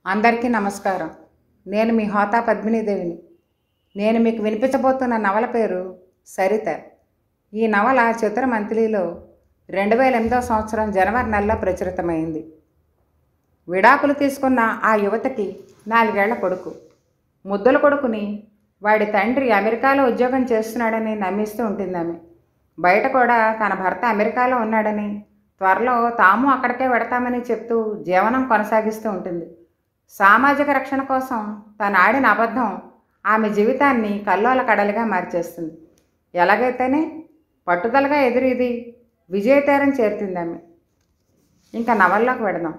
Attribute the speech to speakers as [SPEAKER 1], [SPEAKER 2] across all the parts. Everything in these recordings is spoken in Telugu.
[SPEAKER 1] అందరికీ నమస్కారం నేను మీ హోతా పద్మినీదేవిని నేను మీకు వినిపించబోతున్న నవల పేరు సరిత ఈ నవల చిత్రమంత్లిలో రెండు వేల ఎనిమిదో సంవత్సరం జనవరి నెలలో ప్రచురితమైంది విడాకులు తీసుకున్న ఆ యువతకి నాలుగేళ్ల కొడుకు ముద్దుల కొడుకుని వాడి తండ్రి అమెరికాలో ఉద్యోగం చేస్తున్నాడని నమ్మిస్తూ ఉంటుంది ఆమె బయట కూడా తన భర్త అమెరికాలో ఉన్నాడని త్వరలో తాము అక్కడికే వెడతామని చెప్తూ జీవనం కొనసాగిస్తూ ఉంటుంది సామాజిక రక్షణ కోసం తను ఆడిన అబద్ధం ఆమె జీవితాన్ని కల్లోల కడలిగా మార్చేస్తుంది ఎలాగైతేనే పట్టుదలగా ఎదురీది విజయతీరం చేరుతుంది ఆమె ఇంకా నవల్లోకి వెడదాం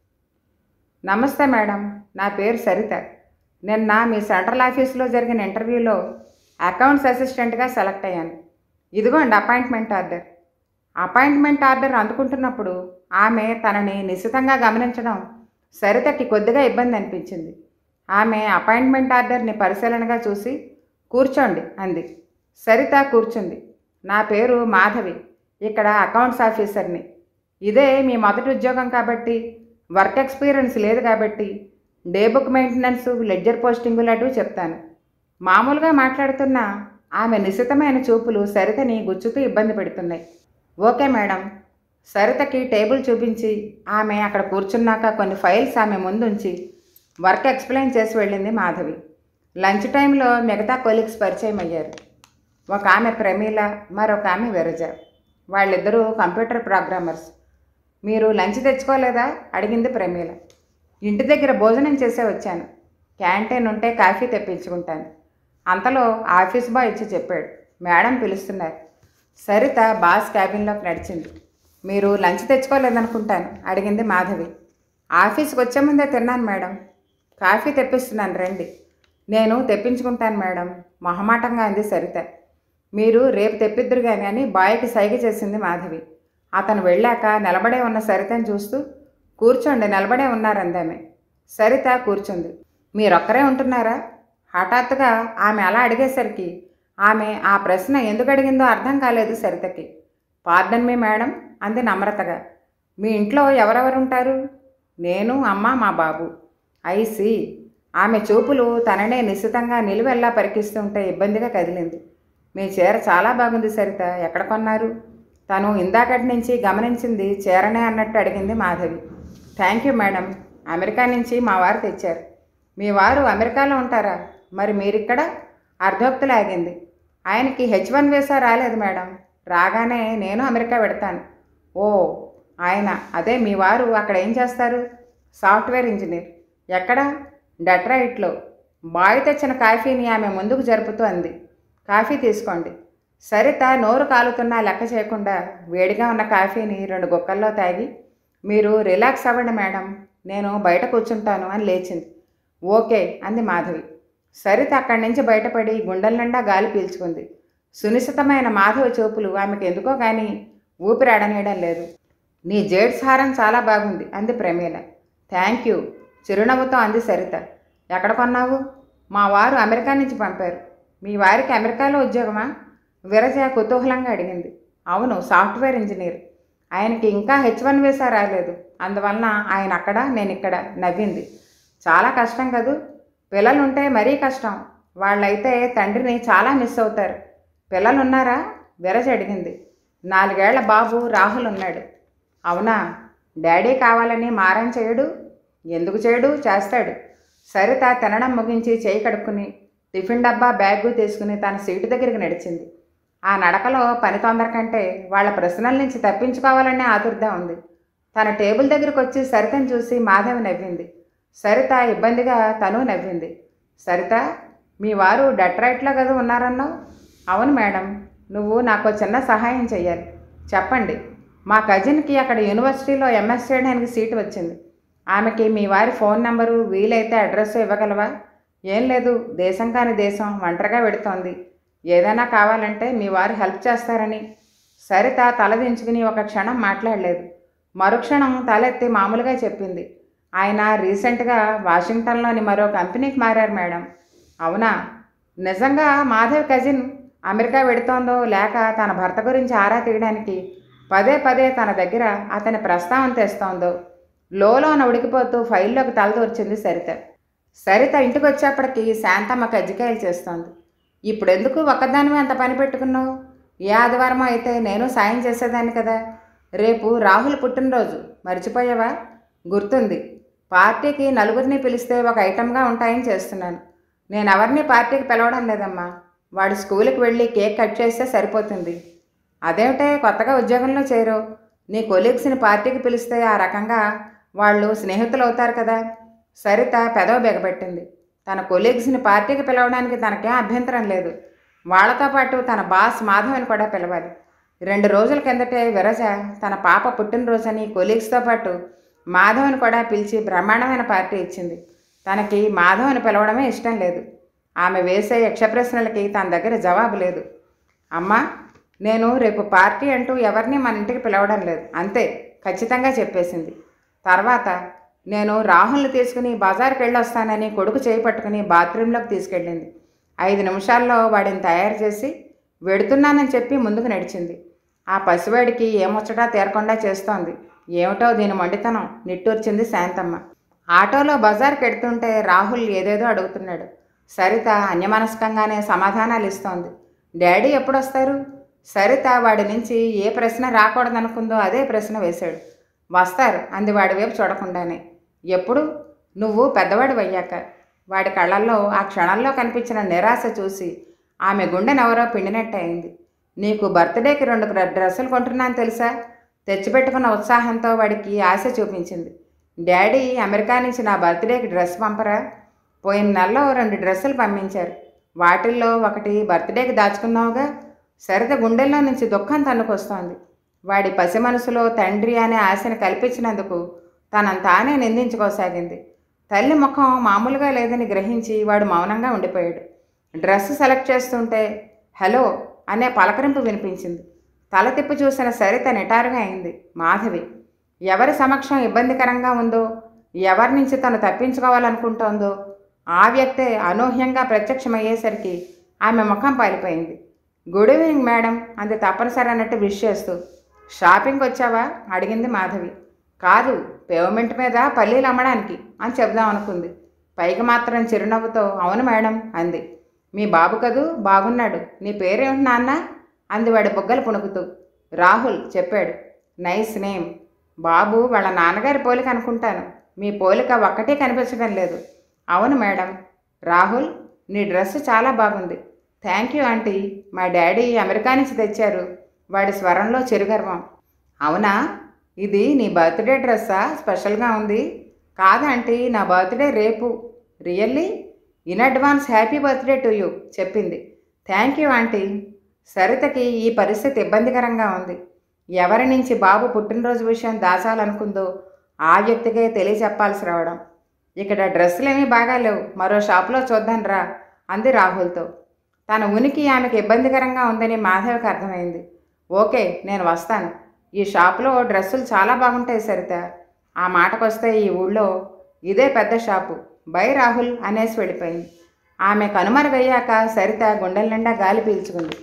[SPEAKER 1] నమస్తే మేడం నా పేరు సరిత నిన్న మీ సెంట్రల్ ఆఫీస్లో జరిగిన ఇంటర్వ్యూలో అకౌంట్స్ అసిస్టెంట్గా సెలెక్ట్ అయ్యాను ఇదిగోండి అపాయింట్మెంట్ ఆర్డర్ అపాయింట్మెంట్ ఆర్డర్ అందుకుంటున్నప్పుడు ఆమె తనని నిశితంగా గమనించడం సరితకి కొద్దిగా ఇబ్బంది అనిపించింది ఆమె అపాయింట్మెంట్ ఆర్డర్ని పరిశీలనగా చూసి కూర్చోండి అంది సరిత కూర్చుంది నా పేరు మాధవి ఇక్కడ అకౌంట్స్ ఆఫీసర్ని ఇదే మీ మొదటి ఉద్యోగం కాబట్టి వర్క్ ఎక్స్పీరియన్స్ లేదు కాబట్టి day book maintenance ledger posting లాంటివి చెప్తాను మామూలుగా మాట్లాడుతున్న ఆమె నిశితమైన చూపులు సరితని గుచ్చుతూ ఇబ్బంది పెడుతున్నాయి ఓకే మేడం సరితకి టేబుల్ చూపించి ఆమె అక్కడ కూర్చున్నాక కొన్ని ఫైల్స్ ఆమె ముందుంచి వర్క్ ఎక్స్ప్లెయిన్ చేసి వెళ్ళింది మాధవి లంచ్ టైంలో మిగతా కొలీగ్స్ పరిచయం అయ్యారు ఒక ఆమె ప్రమీల మరొక ఆమె విరజ వాళ్ళిద్దరూ కంప్యూటర్ ప్రోగ్రామర్స్ మీరు లంచ్ తెచ్చుకోలేదా అడిగింది ప్రమీల ఇంటి దగ్గర భోజనం చేసే వచ్చాను క్యాంటీన్ ఉంటే కాఫీ తెప్పించుకుంటాను అంతలో ఆఫీస్ బాయ్ ఇచ్చి చెప్పాడు మేడం పిలుస్తున్నారు సరిత బాస్ క్యాబిన్లోకి నడిచింది మీరు లంచ్ తెచ్చుకోలేదనుకుంటాను అడిగింది మాధవి ఆఫీస్కి వచ్చే ముందే తిన్నాను మేడం కాఫీ తెప్పిస్తున్నాను రండి నేను తెప్పించుకుంటాను మేడం మొహమాటంగా అంది సరిత మీరు రేపు తెప్పిద్దురు కానీ అని బాయ్కి సైగ చేసింది మాధవి అతను వెళ్ళాక నిలబడే ఉన్న సరితని చూస్తూ కూర్చోండి నిలబడే ఉన్నారందామె సరిత కూర్చుంది మీరొక్కరే ఉంటున్నారా హఠాత్తుగా ఆమె అలా అడిగేసరికి ఆమె ఆ ప్రశ్న ఎందుకు అడిగిందో అర్థం కాలేదు సరితకి పార్డన్ మీ మేడం అంది నమ్రతగా మీ ఇంట్లో ఎవరెవరు ఉంటారు నేను అమ్మ మా బాబు ఐసి ఆమె చూపులు తననే నిశితంగా నిలువెల్లా పరికిస్తుంటే ఇబ్బందిగా కదిలింది మీ చీర చాలా బాగుంది సరిత ఎక్కడ కొన్నారు తను ఇందాకటి నుంచి గమనించింది చీరనే అన్నట్టు అడిగింది Madhavi thank you madam America నుంచి మా వారు తెచ్చారు మీ వారు అమెరికాలో ఉంటారా మరి మీరిక్కడ అర్ధోక్తులు ఆగింది ఆయనకి హెచ్ వన్ వీసా రాలేదు మేడం రాగానే నేను అమెరికా పెడతాను ఓ ఆయన అదే మీ వారు అక్కడ ఏం చేస్తారు సాఫ్ట్వేర్ ఇంజనీర్ ఎక్కడ డెట్రాయిట్లో బాయ్ తెచ్చిన కాఫీని ఆమె ముందుకు జరుపుతూ అంది కాఫీ తీసుకోండి సరిత నోరు కాలుతున్నా లెక్క చేయకుండా వేడిగా ఉన్న కాఫీని రెండు గుక్కల్లో తాగి మీరు రిలాక్స్ అవ్వండి మేడం నేను బయట కూర్చుంటాను అని లేచింది ఓకే అంది మాధవి సరిత అక్కడి నుంచి బయటపడి గుండెల నిండా గాలి పీల్చుకుంది సునిశ్చితమైన మాధవి చూపులు ఆమెకు ఎందుకో కానీ ఊపిరాడనేయడం లేదు నీ జేడ్స్ హారం చాలా బాగుంది అంది ప్రమీల థ్యాంక్ యూ చిరునవ్వుతో అంది సరిత ఎక్కడ కొన్నావు మా వారు అమెరికా నుంచి పంపారు మీ వారికి అమెరికాలో ఉద్యోగమా విరజ కుతూహలంగా అడిగింది అవును సాఫ్ట్వేర్ ఇంజనీర్ ఆయనకి ఇంకా హెచ్ వన్ వీసా రాలేదు అందువలన ఆయన అక్కడ నేను ఇక్కడ నవ్వింది చాలా కష్టం కదూ పిల్లలు ఉంటే మరీ కష్టం వాళ్ళైతే తండ్రిని చాలా మిస్ అవుతారు పిల్లలు ఉన్నారా విరజ అడిగింది నాలుగేళ్ల బాబు రాహుల్ ఉన్నాడు అవునా డాడీ కావాలని మారం చేయడు ఎందుకు చేయడు చేస్తాడు సరిత తినడం ముగించి చేయి కడుక్కుని టిఫిన్ డబ్బా బ్యాగు తీసుకుని తన సీటు దగ్గరికి నడిచింది ఆ నడకలో పని తొందర కంటే వాళ్ళ ప్రశ్నల నుంచి తప్పించుకోవాలనే ఆతుర్దా ఉంది తన టేబుల్ దగ్గరికి వచ్చి సరితను చూసి మాధవి నవ్వింది సరిత ఇబ్బందిగా తను నవ్వింది సరిత మీ వారు డెట్రాయిట్లో కదా ఉన్నారన్నావు అవును మేడం నువ్వు నాకు చిన్న సహాయం చెయ్యాలి చెప్పండి మా కజిన్కి అక్కడ యూనివర్సిటీలో ఎంఎస్ చేయడానికి సీటు వచ్చింది ఆమెకి మీ వారి ఫోన్ నెంబరు వీలైతే అడ్రస్ ఇవ్వగలవా ఏం లేదు దేశం కాని దేశం ఒంటరిగా పెడుతోంది ఏదైనా కావాలంటే మీ వారు హెల్ప్ చేస్తారని సరిత తలదించుకుని ఒక క్షణం మాట్లాడలేదు మరుక్షణం తలెత్తి మామూలుగా చెప్పింది ఆయన రీసెంట్గా వాషింగ్టన్లోని మరో కంపెనీకి మారారు మేడం అవునా నిజంగా మాధవ్ కజిన్ అమెరికా వెడుతోందో లేక తన భర్త గురించి ఆరా తీయడానికి పదే పదే తన దగ్గర అతని ప్రస్తావన తెస్తోందో లోలోన ఉడికిపోతూ ఫైల్లోకి తలదూర్చింది సరిత సరిత ఇంటికి వచ్చేప్పటికి శాంతమ్మ కజ్జికాయలు చేస్తోంది ఇప్పుడెందుకు ఒక్కదానివే అంత పని పెట్టుకున్నావు ఏ ఆదివారం అయితే నేను సాయం చేసేదాన్ని కదా రేపు రాహుల్ పుట్టినరోజు మర్చిపోయావా గుర్తుంది పార్టీకి నలుగురిని పిలిస్తే ఒక ఐటెంగా ఉంటాయని చేస్తున్నాను నేను ఎవరిని పార్టీకి పిలవడం లేదమ్మా వాడు స్కూల్కి వెళ్ళి కేక్ కట్ చేస్తే సరిపోతుంది అదేమిటే కొత్తగా ఉద్యోగంలో చేరు నీ కొలీగ్స్ని పార్టీకి పిలిస్తే ఆ రకంగా వాళ్ళు స్నేహితులు అవుతారు కదా సరిత పెదవ బెగబెట్టింది తన కొలీగ్స్ని పార్టీకి పిలవడానికి తనకేం అభ్యంతరం లేదు వాళ్ళతో పాటు తన బాస్ మాధవని కూడా పిలవాలి రెండు రోజుల కిందటే విరజ తన పాప పుట్టినరోజని కొలీగ్స్తో పాటు మాధవని కూడా పిలిచి బ్రహ్మాండమైన పార్టీ ఇచ్చింది తనకి మాధవని పిలవడమే ఇష్టం లేదు ఆమె వేసే యక్ష ప్రశ్నలకి తన దగ్గర జవాబు లేదు అమ్మా నేను రేపు పార్టీ అంటూ ఎవరిని మన ఇంటికి పిలవడం లేదు అంతే ఖచ్చితంగా చెప్పేసింది తర్వాత నేను రాహుల్ని తీసుకుని బజార్కి వెళ్ళి వస్తానని కొడుకు చేయి పట్టుకుని బాత్రూంలోకి తీసుకెళ్ళింది ఐదు నిమిషాల్లో వాడిని తయారు చేసి వెడుతున్నానని చెప్పి ముందుకు నడిచింది ఆ పసివాడికి ఏమొచ్చటా తీరకుండా చేస్తోంది ఏమిటో దీని మొండితనం నిట్టూర్చింది శాంతమ్మ ఆటోలో బజార్కి ఎడుతుంటే రాహుల్ ఏదేదో అడుగుతున్నాడు సరిత అన్యమనస్కంగానే సమాధానాలు ఇస్తోంది డాడీ ఎప్పుడొస్తారు సరిత వాడి నుంచి ఏ ప్రశ్న రాకూడదనుకుందో అదే ప్రశ్న వేశాడు వస్తారు అంది వాడి వైపు చూడకుండానే ఎప్పుడు నువ్వు పెద్దవాడు అయ్యాక వాడి కళ్ళల్లో ఆ క్షణంలో కనిపించిన నిరాశ చూసి ఆమె గుండెనెవరో పిండినట్టు అయింది నీకు బర్త్డేకి రెండు డ్ర- డ్రెస్సులు కొంటున్నాను తెలుసా తెచ్చిపెట్టుకున్న ఉత్సాహంతో వాడికి ఆశ చూపించింది డాడీ అమెరికా నుంచి నా బర్త్డేకి డ్రెస్ పంపరా పోయిన నెలలో రెండు డ్రెస్సులు పంపించారు వాటిల్లో ఒకటి బర్త్డేకి దాచుకున్నావుగా సరిత గుండెల్లో నుంచి దుఃఖం తన్నుకొస్తోంది వాడి పసి మనసులో తండ్రి అనే ఆశను కల్పించినందుకు తనను తానే నిందించుకోసాగింది తల్లి ముఖం మామూలుగా లేదని గ్రహించి వాడు మౌనంగా ఉండిపోయాడు డ్రెస్ సెలెక్ట్ చేస్తుంటే హలో అనే పలకరింపు వినిపించింది తల తిప్పి చూసిన సరిత నిటారుగా అయింది మాధవి ఎవరి సమక్షం ఇబ్బందికరంగా ఉందో ఎవరి నుంచి తను తప్పించుకోవాలనుకుంటోందో ఆ వ్యక్తే అనూహ్యంగా ప్రత్యక్షమయ్యేసరికి ఆమె ముఖం పాలిపోయింది గుడ్ ఈవినింగ్ మేడం అంది తప్పనిసరి అన్నట్టు విష్ చేస్తూ షాపింగ్కి వచ్చావా అడిగింది మాధవి కాదు పేమెంట్ మీద పల్లీలు అమ్మడానికి అని చెబుదాం అనుకుంది పైకి మాత్రం చిరునవ్వుతో అవును మేడం అంది మీ బాబు కదూ బాగున్నాడు నీ పేరేమిటి నాన్న అంది వాడి బుగ్గలు పుణుకుతూ రాహుల్ చెప్పాడు నైస్ నేమ్ బాబు వాళ్ళ నాన్నగారి పోలిక అనుకుంటాను మీ పోలిక ఒక్కటే కనిపించడం లేదు అవును మేడం రాహుల్ నీ డ్రెస్ చాలా బాగుంది థ్యాంక్ యూ ఆంటీ మా డాడీ అమెరికా నుంచి తెచ్చారు వాడి స్వరంలో చిరుగర్వం అవునా ఇది నీ బర్త్డే డ్రెస్సా స్పెషల్గా ఉంది కాదా ఆంటీ నా బర్త్డే రేపు really in advance happy birthday to you చెప్పింది థ్యాంక్ యూ ఆంటీ సరితకి ఈ పరిస్థితి ఇబ్బందికరంగా ఉంది ఎవరి నుంచి బాబు పుట్టినరోజు విషయం దాచాలనుకుందో ఆ వ్యక్తికే తెలియచెప్పాల్సి రావడం ఇక్కడ డ్రెస్సులు ఏమీ బాగాలేవు మరో షాపులో చూద్దాం రా అంది రాహుల్తో తన ఉనికి ఆమెకు ఇబ్బందికరంగా ఉందని మాధవికి అర్థమైంది ఓకే నేను వస్తాను ఈ షాపులో డ్రెస్సులు చాలా బాగుంటాయి సరిత ఆ మాటకొస్తే ఈ ఊళ్ళో ఇదే పెద్ద షాపు బై రాహుల్ అనేసి వెళ్ళిపోయింది ఆమె కనుమరుగయ్యాక సరిత గుండెల నిండా గాలి పీల్చుకుంది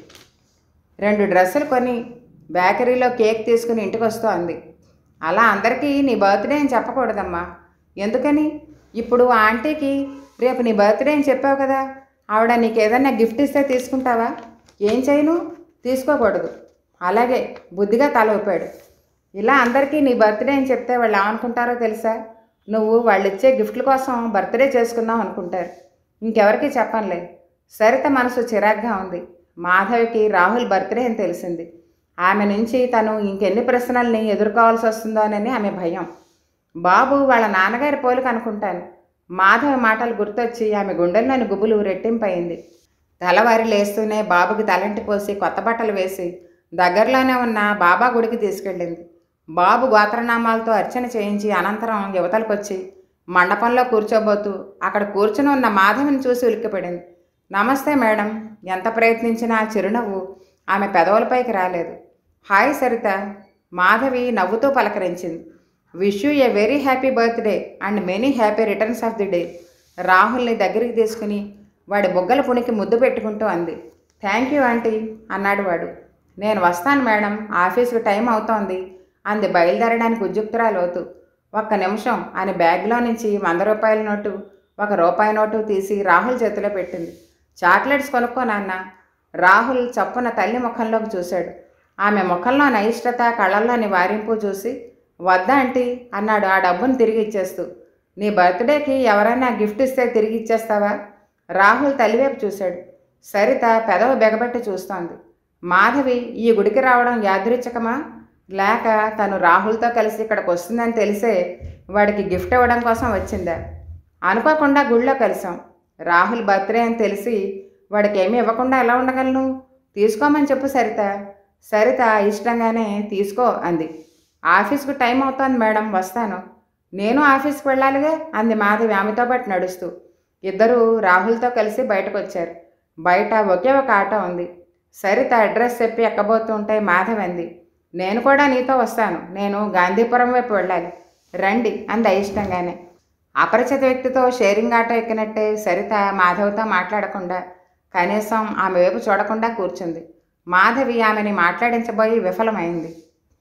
[SPEAKER 1] రెండు డ్రెస్సులు కొని బేకరీలో కేక్ తీసుకుని ఇంటికి వస్తూ అంది అలా అందరికీ నీ బర్త్డే అని చెప్పకూడదమ్మా ఎందుకని ఇప్పుడు ఆ ఆంటీకి రేపు నీ బర్త్డే అని చెప్పావు కదా ఆవిడ నీకు ఏదైనా గిఫ్ట్ ఇస్తే తీసుకుంటావా ఏం చేయను తీసుకోకూడదు అలాగే బుద్ధిగా తల ఊపాడు ఇలా అందరికీ నీ బర్త్డే అని చెప్తే వాళ్ళు ఏమనుకుంటారో తెలుసా నువ్వు వాళ్ళు ఇచ్చే గిఫ్ట్ల కోసం బర్త్డే చేసుకుందాం అనుకుంటారు ఇంకెవరికి చెప్పనులే సరిత మనసు చిరాగ్గా ఉంది మాధవికి రాహుల్ బర్త్డే అని తెలిసింది ఆమె నుంచి తను ఇంకెన్ని ప్రశ్నల్ని ఎదుర్కోవాల్సి వస్తుందోనని ఆమె భయం బాబు వాళ్ళ నాన్నగారి పోలిక అనుకుంటాను మాధవి మాటలు గుర్తొచ్చి ఆమె గుండెల్లోని గుబులు రెట్టింపయింది తెల్లవారి లేస్తూనే బాబుకి తలంటి పోసి కొత్త బట్టలు వేసి దగ్గరలోనే ఉన్న బాబా గుడికి తీసుకెళ్ళింది బాబు గోత్రనామాలతో అర్చన చేయించి అనంతరం యువతలకొచ్చి మండపంలో కూర్చోబోతూ అక్కడ కూర్చుని ఉన్న మాధవిని చూసి ఉలిక్కిపడింది నమస్తే మేడం ఎంత ప్రయత్నించినా చిరునవ్వు ఆమె పెదవులపైకి రాలేదు హాయ్ సరిత మాధవి నవ్వుతూ పలకరించింది wish you a very happy birthday and many happy returns of the day రాహుల్ని దగ్గరికి తీసుకుని వాడి బొగ్గల పుణికి ముద్దు పెట్టుకుంటూ అంది థ్యాంక్ యూ ఆంటీ అన్నాడు వాడు నేను వస్తాను మేడం ఆఫీస్కి టైం అవుతోంది అంది బయలుదేరడానికి ఉద్యుక్తురాలు అవుతూ ఒక్క నిమిషం అని బ్యాగ్లో నుంచి వంద రూపాయల నోటు ఒక రూపాయి నోటు తీసి రాహుల్ చేతిలో పెట్టింది చాక్లెట్స్ కొనుక్కో నాన్న రాహుల్ చప్పున తల్లి ముఖంలోకి చూశాడు ఆమె ముఖంలో అయిష్టత కళ్ళల్లోని వారింపు చూసి వద్దా ఆంటీ అన్నాడు ఆ డబ్బును తిరిగి ఇచ్చేస్తూ నీ బర్త్డేకి ఎవరైనా గిఫ్ట్ ఇస్తే తిరిగి ఇచ్చేస్తావా రాహుల్ తల్లివైపు చూశాడు సరిత పెదవి బెగబెట్టి చూస్తోంది మాధవి ఈ గుడికి రావడం యాదృచ్ఛికమా లేక తను రాహుల్తో కలిసి ఇక్కడికి వస్తుందని తెలిసే వాడికి గిఫ్ట్ ఇవ్వడం కోసం వచ్చిందా అనుకోకుండా గుళ్ళో కలిసాం రాహుల్ బర్త్డే అని తెలిసి వాడికి ఏమీ ఇవ్వకుండా ఎలా ఉండగలను తీసుకోమని చెప్పు సరిత సరిత ఇష్టంగానే తీసుకో అంది ఆఫీస్కు టైం అవుతోంది మేడం వస్తాను నేను ఆఫీస్కి వెళ్ళాలిగా అంది మాధవి ఆమెతో పాటు నడుస్తూ ఇద్దరూ రాహుల్తో కలిసి బయటకు వచ్చారు బయట ఒకే ఒక ఆటో ఉంది సరిత అడ్రస్ చెప్పి ఎక్కబోతుంటే మాధవి అంది నేను కూడా నీతో వస్తాను నేను గాంధీపురం వైపు వెళ్ళాలి రండి అంది అయిష్టంగానే అపరిచిత వ్యక్తితో షేరింగ్ ఆటో ఎక్కినట్టే సరిత మాధవ్తో మాట్లాడకుండా కనీసం ఆమె వైపు చూడకుండా కూర్చుంది మాధవి ఆమెని మాట్లాడించబోయి విఫలమైంది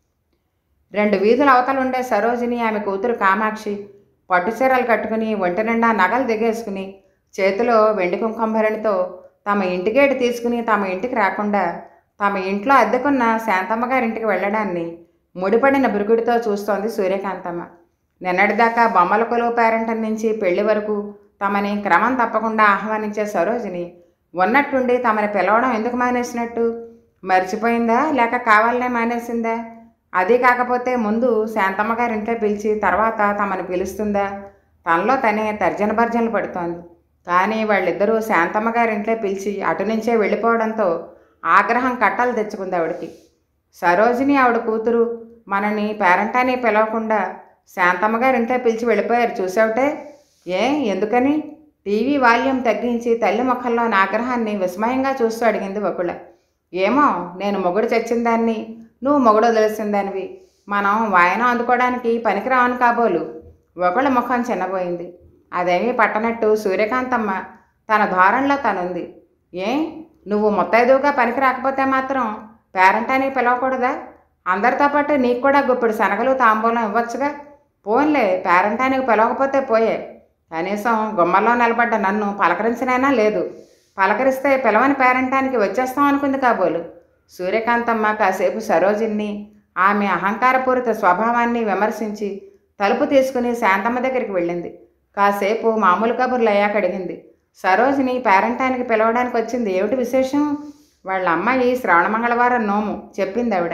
[SPEAKER 1] రెండు వీధుల అవతల ఉండే సరోజిని ఆమె కూతురు కామాక్షి పట్టు చీరలు కట్టుకుని ఒంటి నిండా నగలు దిగేసుకుని చేతిలో వెండి కుంకంభరణితో తమ ఇంటిగేటు తీసుకుని తమ ఇంటికి రాకుండా తమ ఇంట్లో అద్దెకున్న శాంతమ్మ గారింటికి వెళ్ళడాన్ని ముడిపడిన బురుగుడితో చూస్తోంది సూర్యకాంతమ్మ నిన్నటిదాకా బొమ్మల కొలువు పేరంటం నుంచి పెళ్లి వరకు తమని క్రమం తప్పకుండా ఆహ్వానించే సరోజిని ఉన్నట్టుండి తమని పిలవడం ఎందుకు మానేసినట్టు మర్చిపోయిందా లేక కావాలనే మానేసిందా అది కాకపోతే ముందు శాంతమ్మ గారింట్లో పిలిచి తర్వాత తమని పిలుస్తుందా తనలో తనే తర్జన భర్జనలు పడుతోంది కానీ వాళ్ళిద్దరూ శాంతమ్మ గారింట్లో పిలిచి అటు నుంచే వెళ్ళిపోవడంతో ఆగ్రహం కట్టలు తెచ్చుకుంది ఆవిడకి సరోజిని ఆవిడ కూతురు మనని పేరంటాన్ని పిలవకుండా శాంతమ్మ గారింట్లో పిలిచి వెళ్ళిపోయారు చూసావుటే ఏ ఎందుకని టీవీ వాల్యూమ్ తగ్గించి తల్లి ముఖంలోని ఆగ్రహాన్ని విస్మయంగా చూస్తూ అడిగింది ఒకళ్ళ ఏమో నేను మొగుడు చచ్చిన దాన్ని నువ్వు మొగుడు వదిలేసిన దానివి మనం వాయనం అందుకోవడానికి పనికిరావని కాబోలు ఒకళ్ళ ముఖం చిన్నపోయింది అదేమీ పట్టనట్టు సూర్యకాంతమ్మ తన ధోరణిలో తనుంది ఏ నువ్వు ముత్తైదువుగా పనికి రాకపోతే మాత్రం పేరంటానికి పిలవకూడదా అందరితో పాటు నీకు కూడా గుప్పిడు శనగలు తాంబూలం ఇవ్వచ్చుగా పోన్లే పేరంటానికి పిలవకపోతే పోయే కనీసం గుమ్మల్లో నిలబడ్డ నన్ను పలకరించనైనా లేదు పలకరిస్తే పిలవని పేరంటానికి వచ్చేస్తాం అనుకుంది కాబోలు సూర్యకాంతమ్మ కాసేపు సరోజిని ఆమె అహంకారపూరిత స్వభావాన్ని విమర్శించి తలుపు తీసుకుని శాంతమ్మ దగ్గరికి వెళ్ళింది కాసేపు మామూలు కబుర్లు అయ్యాక అడిగింది సరోజిని పేరంటానికి పిలవడానికి వచ్చింది ఏమిటి విశేషం వాళ్ళ అమ్మాయి శ్రవణ మంగళవారం నోము చెప్పింది ఆవిడ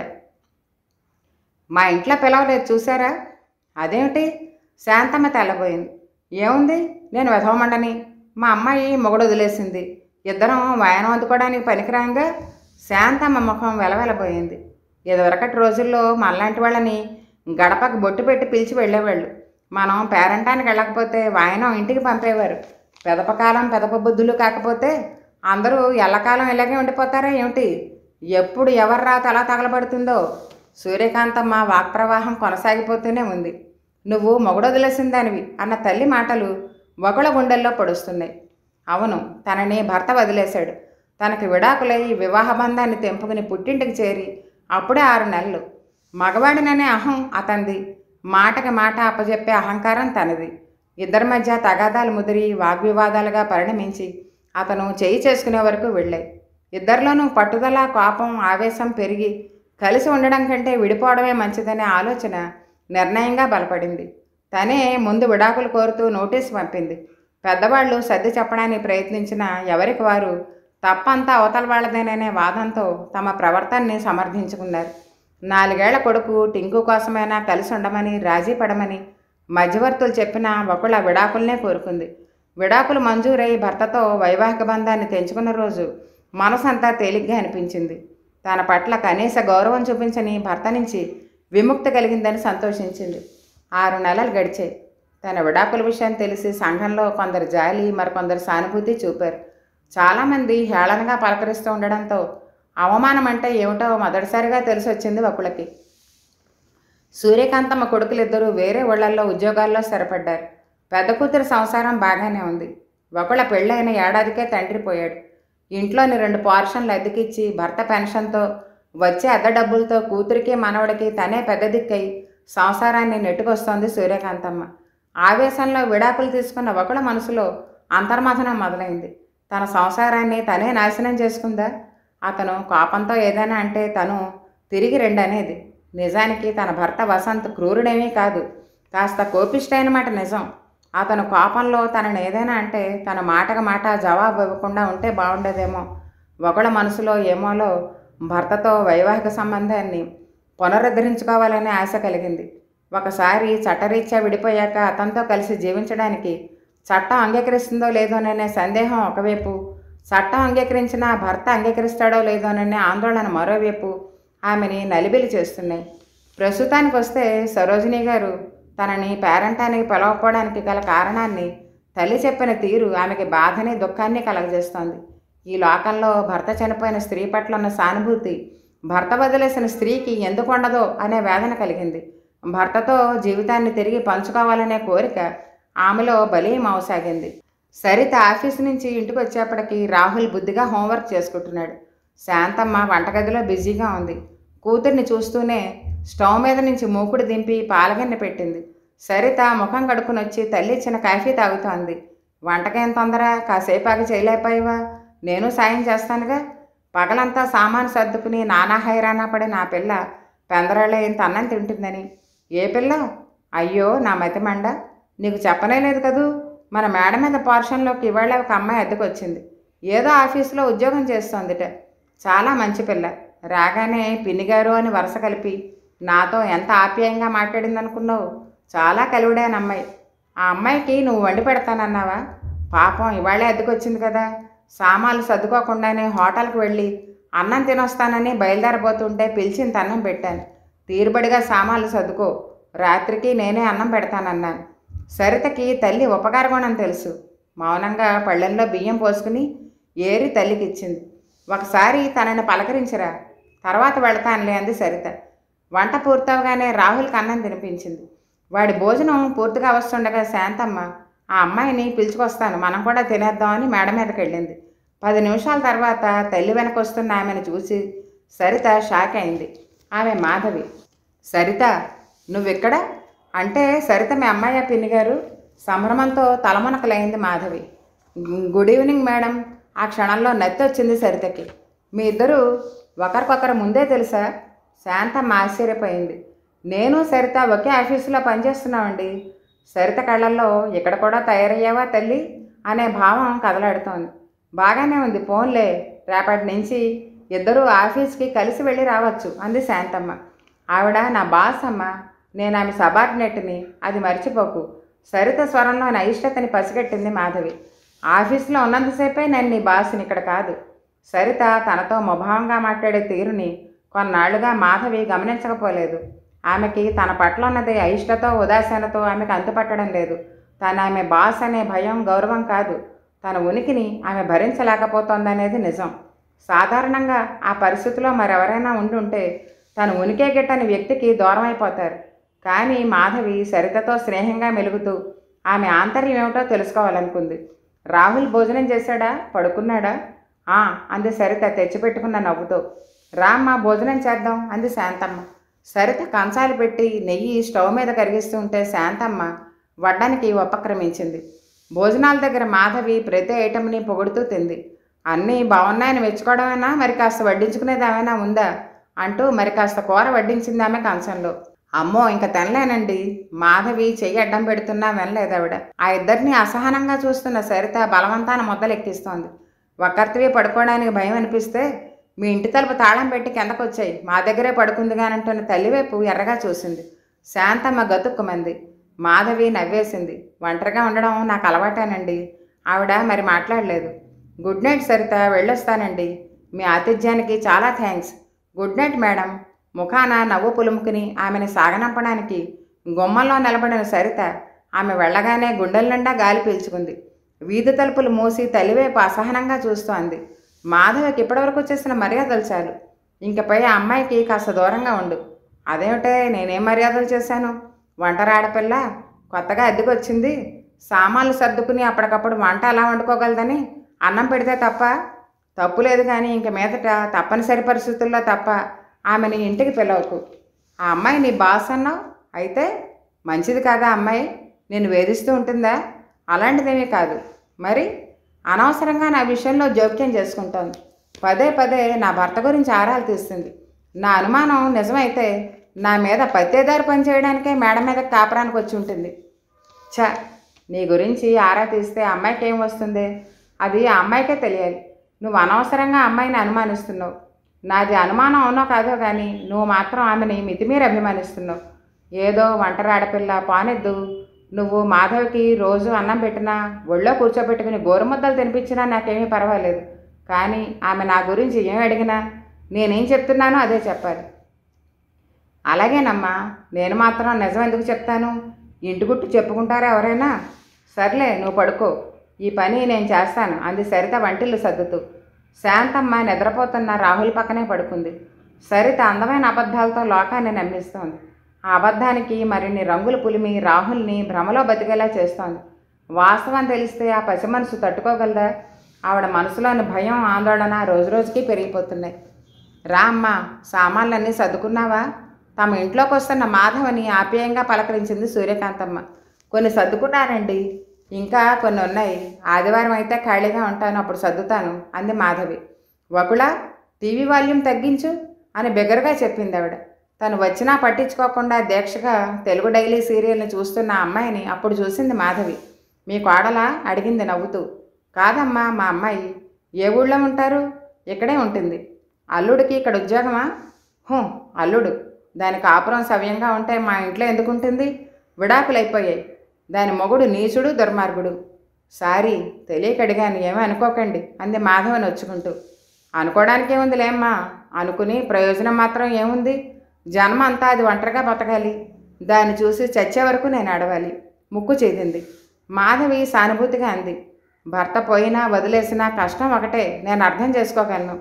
[SPEAKER 1] మా ఇంట్లో పిలవలేదు చూసారా అదేమిటి శాంతమ్మ తెల్లబోయింది ఏముంది నేను వెధవమండని మా అమ్మాయి మొగుడు వదిలేసింది ఇద్దరం వాయనం అందుకోవడానికి పనికిరాంగా శాంతమ్మ ముఖం వెలవెలబోయింది ఇదివరకటి రోజుల్లో మనలాంటి వాళ్ళని గడపకు బొట్టు పెట్టి పిలిచి వెళ్ళేవాళ్ళు మనం పేరంటానికి వెళ్ళకపోతే వాయనం ఇంటికి పంపేవారు పెదపకాలం పెదప బుద్ధులు కాకపోతే అందరూ ఎల్లకాలం ఇలాగే ఉండిపోతారా ఏమిటి ఎప్పుడు ఎవరు రాత అలా తగలబడుతుందో సూర్యకాంతమ్మ వాక్ప్రవాహం కొనసాగిపోతూనే ఉంది నువ్వు మొగుడొదిలేసిందానివి అన్న తల్లి మాటలు ఒకళ్ళ గుండెల్లో పొడుస్తున్నాయి అవును తనని భర్త వదిలేశాడు తనకి విడాకులై వివాహ బంధాన్ని తెంపుకుని పుట్టింటికి చేరి అప్పుడే ఆరు నెలలు మగవాడిననే అహం అతంది మాటకి మాట అప్పజెప్పే అహంకారం తనది ఇద్దరి మధ్య తగాదాలు ముదిరి వాగ్వివాదాలుగా పరిణమించి అతను చేయి చేసుకునే వరకు వెళ్ళాయి ఇద్దరిలోనూ పట్టుదల కోపం ఆవేశం పెరిగి కలిసి ఉండడం కంటే విడిపోవడమే మంచిదనే ఆలోచన నిర్ణయంగా బలపడింది తనే ముందు విడాకులు కోరుతూ నోటీసు పంపింది పెద్దవాళ్ళు సర్ది చెప్పడానికి ప్రయత్నించిన ఎవరికి వారు తప్పంతా అవతల వాళ్ళదేననే వాదంతో తమ ప్రవర్తనని సమర్థించుకున్నారు నాలుగేళ్ల కొడుకు టింకు కోసమైనా కలిసి ఉండమని రాజీ పడమని మధ్యవర్తులు చెప్పిన ఒకళ్ళ విడాకులనే కోరుకుంది విడాకులు మంజూరై భర్తతో వైవాహిక బంధాన్ని తెంచుకున్న రోజు మనసంతా తేలిగ్గా అనిపించింది తన పట్ల కనీస గౌరవం చూపించని భర్త నుంచి విముక్తి కలిగిందని సంతోషించింది ఆరు నెలలు గడిచాయి తన విడాకుల విషయం తెలిసి సంఘంలో కొందరు జాలి మరికొందరు సానుభూతి చూపారు చాలామంది హేళనగా పలకరిస్తూ ఉండడంతో అవమానం అంటే ఏమిటో మొదటిసారిగా తెలిసి వచ్చింది ఒకళ్ళకి సూర్యకాంతమ్మ కొడుకులిద్దరూ వేరే ఊళ్ళల్లో ఉద్యోగాల్లో స్థిరపడ్డారు పెద్ద కూతురు సంసారం బాగానే ఉంది ఒకళ్ళ పెళ్ళైన ఏడాదికే తండ్రి పోయాడు ఇంట్లోని రెండు పోర్షన్లు అద్దెకిచ్చి భర్త పెన్షన్తో వచ్చే అద్దె డబ్బులతో కూతురికి మనవడికి తనే పెద్ద దిక్కై సంసారాన్ని నెట్టుకొస్తోంది సూర్యకాంతమ్మ ఆవేశంలో విడాకులు తీసుకున్న ఒకళ్ళ మనసులో అంతర్మథనం మొదలైంది తన సంసారాన్ని తనే నాశనం చేసుకుందా అతను కోపంతో ఏదైనా అంటే తను తిరిగి రెండనేది నిజానికి తన భర్త వసంత్ క్రూరుడేమీ కాదు కాస్త కోపిష్టైన మాట నిజం అతను కోపంలో తనని ఏదైనా అంటే తన మాటకు మాట జవాబు ఇవ్వకుండా ఉంటే బాగుండేదేమో ఒకళ్ళ మనసులో ఏమోలో భర్తతో వైవాహిక సంబంధాన్ని పునరుద్ధరించుకోవాలనే ఆశ కలిగింది ఒకసారి చట్టరీత్యా విడిపోయాక అతనితో కలిసి జీవించడానికి చట్టం అంగీకరిస్తుందో లేదోననే సందేహం ఒకవైపు చట్టం అంగీకరించిన భర్త అంగీకరిస్తాడో లేదోననే ఆందోళన మరోవైపు ఆమెని నలిబిలి చేస్తున్నాయి ప్రస్తుతానికి వస్తే సరోజిని గారు తనని పేరంటానికి పిలవకపోవడానికి గల కారణాన్ని తల్లి చెప్పిన తీరు ఆమెకి బాధని దుఃఖాన్ని కలగజేస్తోంది ఈ లోకంలో భర్త చనిపోయిన స్త్రీ పట్ల ఉన్న సానుభూతి భర్త వదిలేసిన స్త్రీకి ఎందుకు ఉండదో అనే వేదన కలిగింది భర్తతో జీవితాన్ని తిరిగి పంచుకోవాలనే కోరిక ఆమెలో బలీయం అవసాగింది సరిత ఆఫీస్ నుంచి ఇంటికి వచ్చేప్పటికి రాహుల్ బుద్ధిగా హోంవర్క్ చేసుకుంటున్నాడు శాంతమ్మ వంటగదిలో బిజీగా ఉంది కూతుర్ని చూస్తూనే స్టవ్ మీద నుంచి మూకుడు దింపి పాలగిన్నె పెట్టింది సరిత ముఖం కడుక్కుని వచ్చి తల్లి ఇచ్చిన కాఫీ తాగుతోంది వంటకేం తొందర కాసేపు ఆగి చేయలేకపోయావా నేను సాయం చేస్తానుగా పగలంతా సామాను సర్దుకుని నానా హైరానా పడి నా పిల్ల పెందరాళ్ళ ఇంత అన్నం తింటుందని ఏ పిల్ల అయ్యో నా మతిమండ నీకు చెప్పనే లేదు కదూ మన మేడ మీద పోర్షన్లోకి ఇవాళ ఒక అమ్మాయి అద్దెకు వచ్చింది ఏదో ఆఫీసులో ఉద్యోగం చేస్తోందిట చాలా మంచి పిల్ల రాగానే పిన్నిగారు అని వరుస కలిపి నాతో ఎంత ఆప్యాయంగా మాట్లాడింది అనుకున్నావు చాలా కలివిడైన అమ్మాయి ఆ అమ్మాయికి నువ్వు వండి పెడతానన్నావా పాపం ఇవాళే అద్దెకొచ్చింది కదా సామాన్లు సర్దుకోకుండానే హోటల్కి వెళ్ళి అన్నం తినొస్తానని బయలుదేరబోతుంటే పిలిచింది అన్నం పెట్టాను తీరుబడిగా సామాన్లు సర్దుకో రాత్రికి నేనే అన్నం పెడతానన్నాను సరితకి తల్లి ఉపకార గుణం తెలుసు మౌనంగా పళ్ళెంలో బియ్యం పోసుకుని ఏరి తల్లికి ఇచ్చింది ఒకసారి తనని పలకరించరా తర్వాత వెళతానులే అంది సరిత వంట పూర్తవగానే రాహుల్కి అన్నం తినిపించింది వాడి భోజనం పూర్తిగా వస్తుండగా శాంతమ్మ ఆ అమ్మాయిని పిలుచుకొస్తాను మనం కూడా తినేద్దామని మేడ మీదకి వెళ్ళింది పది నిమిషాల తర్వాత తల్లి వెనక వస్తున్న ఆమెను చూసి సరిత షాక్ అయింది ఆమె మాధవి సరిత నువ్వెక్కడ అంటే సరిత మీ అమ్మాయి పిన్ని గారు సంభ్రమంతో తలమునకలైంది మాధవి గు- గుడ్ ఈవినింగ్ మేడం ఆ క్షణంలో నత్తి వచ్చింది సరితకి మీ ఇద్దరు ఒకరికొకరు ముందే తెలుసా శాంతమ్మ ఆశ్చర్యపోయింది నేను సరిత ఒకే ఆఫీసులో పనిచేస్తున్నామండి సరిత కళ్ళల్లో ఇక్కడ కూడా తయారయ్యావా తల్లి అనే భావం కదలాడుతోంది బాగానే ఉంది ఫోన్లే రేపటి నుంచి ఇద్దరూ ఆఫీస్కి కలిసి వెళ్ళి రావచ్చు అంది శాంతమ్మ ఆవిడ నా బాస్ అమ్మ నేను ఆమె సబార్డినేట్ని అది మర్చిపోకు సరిత స్వరంలో నా ఇష్టతని పసిగట్టింది మాధవి ఆఫీస్లో ఉన్నంతసేపే నేను నీ బాస్ని ఇక్కడ కాదు సరిత తనతో ముభావంగా మాట్లాడే తీరుని కొన్నాళ్లుగా మాధవి గమనించకపోలేదు ఆమెకి తన పట్ల ఉన్నది అయిష్టతో ఉదాసీనతో ఆమెకు అంతుపట్టడం లేదు తను ఆమె బాస్ అనే భయం గౌరవం కాదు తన ఉనికిని ఆమె భరించలేకపోతోందనేది నిజం సాధారణంగా ఆ పరిస్థితిలో మరెవరైనా ఉండుంటే తను ఉనికే గిట్టని వ్యక్తికి దూరం అయిపోతారు కానీ మాధవి సరితతో స్నేహంగా మెలుగుతూ ఆమె ఆంతర్యం ఏమిటో తెలుసుకోవాలనుకుంది రాహుల్ భోజనం చేశాడా పడుకున్నాడా ఆ అంది సరిత తెచ్చిపెట్టుకున్న నవ్వుతో రామ్మ భోజనం చేద్దాం అంది శాంతమ్మ సరిత కంచాలు పెట్టి నెయ్యి స్టవ్ మీద కరిగిస్తూ ఉంటే శాంతమ్మ వడ్డానికి ఉపక్రమించింది భోజనాల దగ్గర మాధవి ప్రతి ఐటమ్ని పొగుడుతూ తింది అన్నీ బాగున్నాయని మెచ్చుకోవడమేనా మరి కాస్త వడ్డించుకునేది ఏమైనా ఉందా అంటూ మరి కాస్త కూర వడ్డించింది ఆమె కంచంలో అమ్మో ఇంక తినలేనండి మాధవి చెయ్యి అడ్డం పెడుతున్నా వినలేదు ఆవిడ ఆ ఇద్దరిని అసహనంగా చూస్తున్న సరిత బలవంతాన మొదలెక్కిస్తోంది ఒక్కరితివే పడుకోవడానికి భయం అనిపిస్తే మీ ఇంటి తలుపు తాళం పెట్టి కిందకు వచ్చాయి మా దగ్గరే పడుకుంది కానంటున్న తల్లివైపు ఎర్రగా చూసింది శాంతమ్మ గతుక్కుమంది మాధవి నవ్వేసింది ఒంటరిగా ఉండడం నాకు అలవాటేనండి ఆవిడ మరి మాట్లాడలేదు గుడ్ నైట్ సరిత వెళ్ళొస్తానండి మీ ఆతిథ్యానికి చాలా థ్యాంక్స్ గుడ్ నైట్ మేడం ముఖాన నవ్వు పులుముకుని ఆమెను సాగనంపడానికి గుమ్మంలో నిలబడిన సరిత ఆమె వెళ్ళగానే గుండెల నిండా గాలి పీల్చుకుంది వీధి తలుపులు మూసి తల్లివైపు అసహనంగా చూస్తోంది మాధవికి ఇప్పటివరకు చేసిన మర్యాదలు చాలు ఇంకపై ఆ అమ్మాయికి కాస్త దూరంగా ఉండు అదేమిటే నేనేం మర్యాదలు చేశాను వంటర ఆడపిల్ల కొత్తగా అద్దెకొచ్చింది సామాన్లు సర్దుకుని అప్పటికప్పుడు వంట ఎలా వండుకోగలదని అన్నం పెడితే తప్ప తప్పు లేదు కానీ ఇంక మీదట తప్పనిసరి పరిస్థితుల్లో తప్ప ఆమెని ఇంటికి పిలవకు ఆ అమ్మాయి నీ బాస్ అన్నావు అయితే మంచిది కాదా అమ్మాయి నేను వేధిస్తూ ఉంటుందా అలాంటిదేమీ కాదు మరి అనవసరంగా నా విషయంలో జోక్యం చేసుకుంటోంది పదే పదే నా భర్త గురించి ఆరాలు తీస్తుంది నా అనుమానం నిజమైతే నా మీద పత్తేదారి పని చేయడానికే మేడ మీద కాపరానికి వచ్చి ఉంటుంది ఛ నీ గురించి ఆరా తీస్తే అమ్మాయికి ఏం వస్తుంది అది ఆ అమ్మాయికే తెలియాలి నువ్వు అనవసరంగా అమ్మాయిని అనుమానిస్తున్నావు నాది అనుమానం అవునో కాదో కానీ నువ్వు మాత్రం ఆమెని మితిమీరి అభిమానిస్తున్నావు ఏదో ఒంటరి ఆడపిల్ల పానెద్దు నువ్వు మాధవ్కి రోజు అన్నం పెట్టినా ఒళ్ళో కూర్చోబెట్టుకుని గోరుముద్దలు తినిపించినా నాకేమీ పర్వాలేదు కానీ ఆమె నా గురించి ఏం అడిగినా నేనేం చెప్తున్నానో అదే చెప్పాలి అలాగేనమ్మా నేను మాత్రం నిజం ఎందుకు చెప్తాను ఇంటి గుట్టు చెప్పుకుంటారా ఎవరైనా సర్లే నువ్వు పడుకో ఈ పని నేను చేస్తాను అంది సరిత వంటిల్లు సర్దుతూ శాంతమ్మ నిద్రపోతున్న రాహుల్ పక్కనే పడుకుంది సరిత అందమైన అబద్ధాలతో లోకాన్ని నమ్మిస్తోంది ఆ అబద్ధానికి మరిన్ని రంగులు పులిమి రాహుల్ని భ్రమలో బతికేలా చేస్తోంది వాస్తవం తెలిస్తే ఆ పసి మనసు తట్టుకోగలదా ఆవిడ మనసులోని భయం ఆందోళన రోజురోజుకి పెరిగిపోతున్నాయి రా అమ్మా సామాన్లన్నీ సర్దుకున్నావా తమ ఇంట్లోకి వస్తున్న మాధవని ఆప్యాయంగా పలకరించింది సూర్యకాంతమ్మ కొన్ని సర్దుకున్నానండి ఇంకా కొన్ని ఉన్నాయి ఆదివారం అయితే ఖాళీగా ఉంటాను అప్పుడు సర్దుతాను అంది మాధవి వకుళ టీవీ వాల్యూమ్ తగ్గించు అని బిగ్గరగా చెప్పింది ఆవిడ తను వచ్చినా పట్టించుకోకుండా దీక్షగా తెలుగు డైలీ సీరియల్ని చూస్తున్న అమ్మాయిని అప్పుడు చూసింది మాధవి మీ కోడలా అడిగింది నవ్వుతూ కాదమ్మా మా అమ్మాయి ఏ ఊళ్ళో ఉంటారు ఇక్కడే ఉంటుంది అల్లుడికి ఇక్కడ ఉద్యోగమా హూ అల్లుడు దాని కాపురం సవ్యంగా ఉంటే మా ఇంట్లో ఎందుకు ఉంటుంది విడాకులు అయిపోయాయి దాని మొగుడు నీచుడు దుర్మార్గుడు సారీ తెలియక అడిగాను ఏమీ అనుకోకండి అంది మాధవని వచ్చుకుంటూ అనుకోవడానికి ఏముందిలేమ్మా అనుకుని ప్రయోజనం మాత్రం ఏముంది జన్మ అంతా అది ఒంటరిగా బతకాలి దాన్ని చూసి చచ్చే వరకు నేను అడవాలి ముక్కు చేదింది మాధవి సానుభూతిగా అంది భర్త పోయినా వదిలేసినా కష్టం ఒకటే నేను అర్థం చేసుకోగలను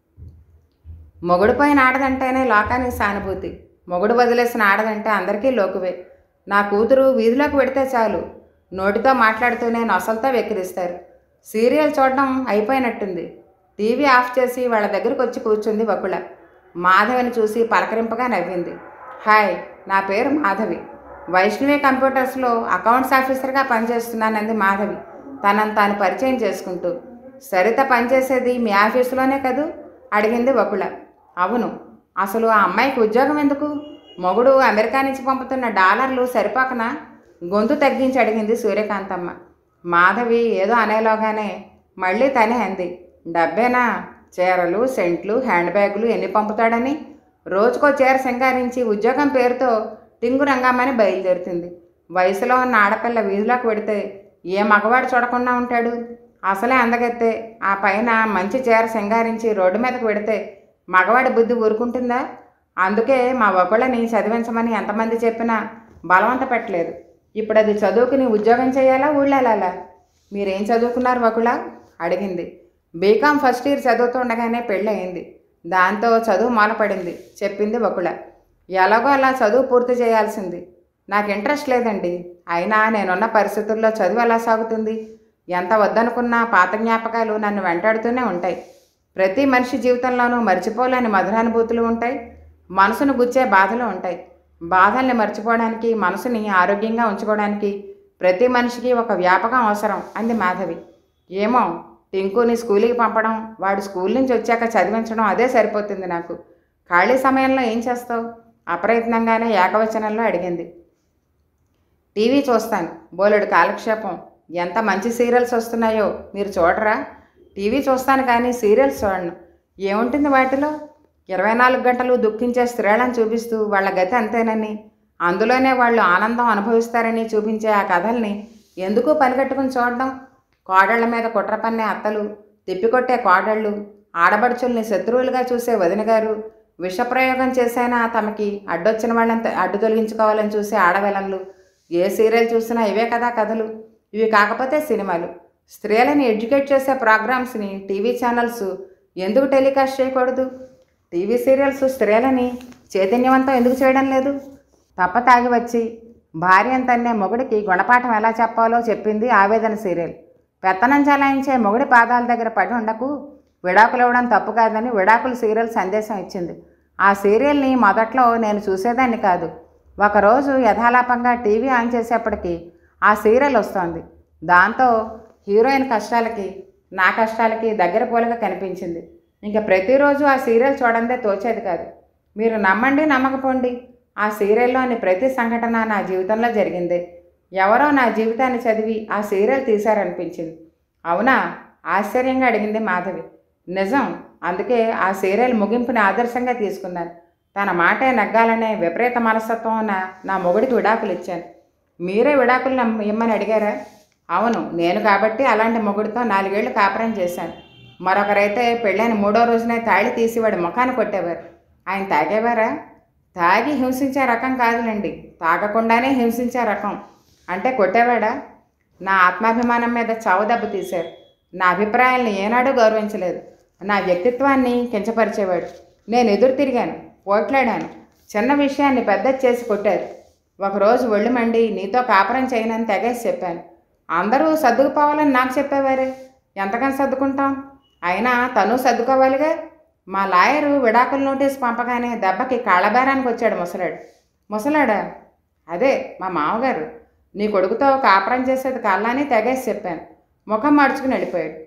[SPEAKER 1] మొగుడు పోయిన ఆడదంటేనే లోకానికి సానుభూతి మొగుడు వదిలేసిన ఆడదంటే అందరికీ లోకువే నా కూతురు వీధిలోకి పెడితే చాలు నోటితో మాట్లాడుతూనే నొసలతో వెక్కిరిస్తారు సీరియల్ చూడడం అయిపోయినట్టుంది టీవీ ఆఫ్ చేసి వాళ్ళ దగ్గరకు వచ్చి కూర్చుంది వకుళ మాధవిని చూసి పలకరింపగా నవ్వింది హాయ్ నా పేరు మాధవి వైష్ణవి కంప్యూటర్స్లో అకౌంట్స్ ఆఫీసర్గా పనిచేస్తున్నానంది మాధవి తనను తాను పరిచయం చేసుకుంటూ సరిత పనిచేసేది మీ ఆఫీసులోనే కదూ అడిగింది వకుళ అవును అసలు ఆ అమ్మాయికి ఉద్యోగం ఎందుకు మొగుడు అమెరికా నుంచి పంపుతున్న డాలర్లు సరిపోకన గొంతు తగ్గించి అడిగింది సూర్యకాంతమ్మ మాధవి ఏదో అనేలోగానే మళ్ళీ తనే అంది డబ్బేనా చీరలు సెంట్లు హ్యాండ్ బ్యాగులు ఎన్ని పంపుతాడని రోజుకో చీర సింగారించి ఉద్యోగం పేరుతో టింగు రంగమ్మని బయలుదేరుతుంది వయసులో ఉన్న ఆడపిల్ల వీధిలోకి పెడితే ఏ మగవాడు చూడకుండా ఉంటాడు అసలే అందగెత్తే ఆ పైన మంచి చీర సింగారించి రోడ్డు మీదకి పెడితే మగవాడి బుద్ధి ఊరుకుంటుందా అందుకే మా ఒకళ్ళని చదివించమని ఎంతమంది చెప్పినా బలవంత పెట్టలేదు ఇప్పుడు అది చదువుకుని ఉద్యోగం చేయాలా ఊళ్ళెళ్ళాలా మీరేం చదువుకున్నారు ఒకళ్ళ అడిగింది బీకామ్ ఫస్ట్ ఇయర్ చదువుతుండగానే పెళ్ళి అయింది దాంతో చదువు మొదలుపడింది చెప్పింది ఒకళ్ళ ఎలాగో అలా చదువు పూర్తి చేయాల్సింది నాకు ఇంట్రెస్ట్ లేదండి అయినా నేనున్న పరిస్థితుల్లో చదువు ఎలా సాగుతుంది ఎంత వద్దనుకున్నా పాత జ్ఞాపకాలు నన్ను వెంటాడుతూనే ఉంటాయి ప్రతి మనిషి జీవితంలోనూ మర్చిపోలేని మధురానుభూతులు ఉంటాయి మనసును గుచ్చే బాధలు ఉంటాయి బాధల్ని మర్చిపోవడానికి మనసుని ఆరోగ్యంగా ఉంచుకోవడానికి ప్రతి మనిషికి ఒక వ్యాపకం అవసరం అంది మాధవి ఏమో టింకుని స్కూల్కి పంపడం వాడు స్కూల్ నుంచి వచ్చాక చదివించడం అదే సరిపోతుంది నాకు ఖాళీ సమయంలో ఏం చేస్తావు అప్రయత్నంగానే ఏకవచనంలో అడిగింది టీవీ చూస్తాను బోలెడు కాలక్షేపం ఎంత మంచి సీరియల్స్ వస్తున్నాయో మీరు చూడరా టీవీ చూస్తాను కానీ సీరియల్స్ చూడను ఏముంటుంది వాటిలో ఇరవై నాలుగు గంటలు దుఃఖించే స్త్రీలను చూపిస్తూ వాళ్ళ గతి అంతేనని అందులోనే వాళ్ళు ఆనందం అనుభవిస్తారని చూపించే ఆ కథల్ని ఎందుకు పనిగట్టుకుని చూడడం కోడళ్ల మీద కుట్ర పన్నే అత్తలు తిప్పికొట్టే కోడళ్ళు ఆడబడుచుల్ని శత్రువులుగా చూసే వదిన గారు విషప్రయోగం చేసైనా తమకి అడ్డొచ్చిన వాళ్ళని అడ్డు తొలగించుకోవాలని చూసే ఆడవిలన్లు ఏ సీరియల్ చూసినా ఇవే కదా కథలు ఇవి కాకపోతే సినిమాలు స్త్రీలని ఎడ్యుకేట్ చేసే ప్రోగ్రామ్స్ని టీవీ ఛానల్స్ ఎందుకు టెలికాస్ట్ చేయకూడదు టీవీ సీరియల్స్ స్త్రీలని చైతన్యవంతం ఎందుకు చేయడం లేదు తప్ప తాగి వచ్చి భార్య తన్నే మొగుడికి గుణపాఠం ఎలా చెప్పాలో చెప్పింది ఆవేదన సీరియల్ పెత్తనం చలాయించే మొగుడి పాదాల దగ్గర పడి ఉండకు విడాకులు ఇవ్వడం తప్పు కాదని విడాకుల సీరియల్ సందేశం ఇచ్చింది ఆ సీరియల్ని మొదట్లో నేను చూసేదాన్ని కాదు ఒకరోజు యథాలాపంగా టీవీ ఆన్ చేసేప్పటికి ఆ సీరియల్ వస్తోంది దాంతో హీరోయిన్ కష్టాలకి నా కష్టాలకి దగ్గర పోలిక కనిపించింది ఇంకా ప్రతిరోజు ఆ సీరియల్ చూడందే తోచేది కాదు మీరు నమ్మండి నమ్మకపోండి ఆ సీరియల్లోని ప్రతి సంఘటన నా జీవితంలో జరిగింది ఎవరో నా జీవితాన్ని చదివి ఆ సీరియల్ తీశారనిపించింది అవునా ఆశ్చర్యంగా అడిగింది మాధవి నిజం అందుకే ఆ సీరియల్ ముగింపుని ఆదర్శంగా తీసుకున్నాను తన మాటే నగ్గాలనే విపరీత మనస్తత్వం ఉన్న నా మొగుడికి విడాకులు ఇచ్చాను మీరే విడాకులు నమ్మ- ఇమ్మని అడిగారా అవును నేను కాబట్టి అలాంటి మొగుడితో నాలుగేళ్లు కాపురం చేశాను మరొకరైతే పెళ్ళైన మూడో రోజునే తాళి తీసి వాడి ముఖాన్ని కొట్టేవారు ఆయన తాగేవారా తాగి హింసించే రకం కాదులండి తాగకుండానే హింసించే రకం అంటే కొట్టేవాడా నా ఆత్మాభిమానం మీద చావు దెబ్బ తీశారు నా అభిప్రాయాలను ఏనాడూ గౌరవించలేదు నా వ్యక్తిత్వాన్ని కించపరిచేవాడు నేను ఎదురు తిరిగాను పోట్లాడాను చిన్న విషయాన్ని పెద్ద చేసి కొట్టారు ఒకరోజు ఒళ్ళు మండి నీతో కాపురం చేయనని తెగేసి చెప్పాను అందరూ సర్దుకుపోవాలని నాకు చెప్పేవారే ఎంతకని సర్దుకుంటాం అయినా తను సర్దుకోవాలిగా మా లాయరు విడాకుల నోటీస్ పంపగానే దెబ్బకి కాళ్ళబేరానికి వచ్చాడు ముసలాడు ముసలాడా అదే మా మామగారు నీ కొడుకుతో కాపురం చేసేది కళ్ళని తెగేసి చెప్పాను ముఖం మార్చుకుని వెళ్ళిపోయాడు